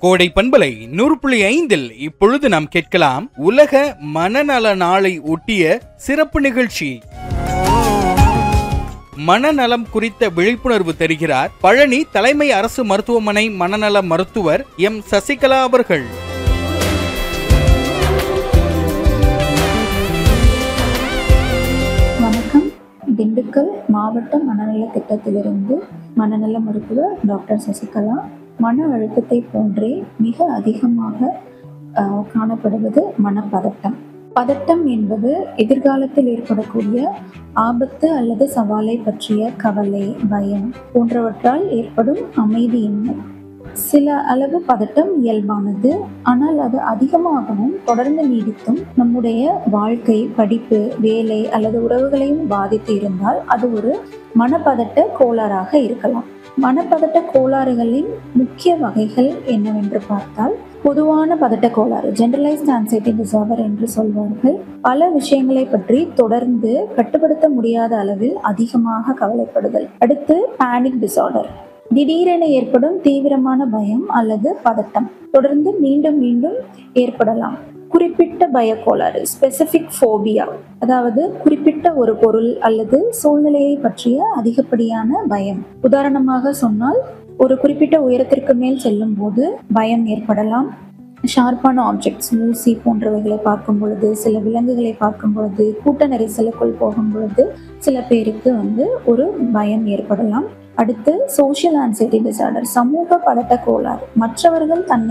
கோடை பண்பலை நூறு புள்ளி ஐந்தில் இப்பொழுது நாம் கேட்கலாம் உலக மனநல நாளை ஒட்டிய சிறப்பு நிகழ்ச்சி மனநலம் குறித்த விழிப்புணர்வு தருகிறார் பழனி தலைமை அரசு மருத்துவமனை மனநல மருத்துவர் எம் சசிகலா அவர்கள் வணக்கம் திண்டுக்கல் மாவட்ட மனநல திட்டத்திலிருந்து மனநல மருத்துவர் டாக்டர் சசிகலா மன அழுத்தத்தை போன்றே மிக அதிகமாக ஆஹ், காணப்படுவது மனப்பதட்டம் பதட்டம் என்பது எதிர்காலத்தில் ஏற்படக்கூடிய ஆபத்து அல்லது சவாலை பற்றிய கவலை பயம் போன்றவற்றால் ஏற்படும் அமைதியின்மை சில அளவு பதட்டம் இயல்பானது ஆனால் அது அதிகமாகவும் தொடர்ந்து நீடித்தும் நம்முடைய வாழ்க்கை படிப்பு வேலை அல்லது உறவுகளையும் பாதித்து இருந்தால் அது ஒரு மனப்பதட்ட கோளாறாக இருக்கலாம் மனப்பதட்ட கோளாறுகளின் முக்கிய வகைகள் என்னவென்று பார்த்தால் பொதுவான பதட்ட கோளாறு ஜெனரலைஸ்ட் ஆன்சைட்டி டிசார்டர் என்று சொல்வார்கள் பல விஷயங்களை பற்றி தொடர்ந்து கட்டுப்படுத்த முடியாத அளவில் அதிகமாக கவலைப்படுதல் அடுத்து பேனிக் டிசார்டர் திடீரென ஏற்படும் தீவிரமான பயம் அல்லது பதட்டம் தொடர்ந்து மீண்டும் மீண்டும் ஏற்படலாம் குறிப்பிட்ட பயக்கோளாறு ஸ்பெசிபிக் ஃபோபியா அதாவது குறிப்பிட்ட ஒரு பொருள் அல்லது சூழ்நிலையை பற்றிய அதிகப்படியான பயம் உதாரணமாக சொன்னால் ஒரு குறிப்பிட்ட உயரத்திற்கு மேல் செல்லும் போது பயம் ஏற்படலாம் ஷார்ப்பான ஆப்ஜெக்ட்ஸ் ஊசி போன்றவைகளை பார்க்கும் பொழுது சில விலங்குகளை பார்க்கும் பொழுது கூட்ட நெரிசலுக்குள் போகும் பொழுது சில பேருக்கு வந்து ஒரு பயம் ஏற்படலாம் அடுத்து சோஷியல் ஆன்சைட்டி டிசார்டர் சமூக பதட்ட கோளாறு மற்றவர்கள் தன்னை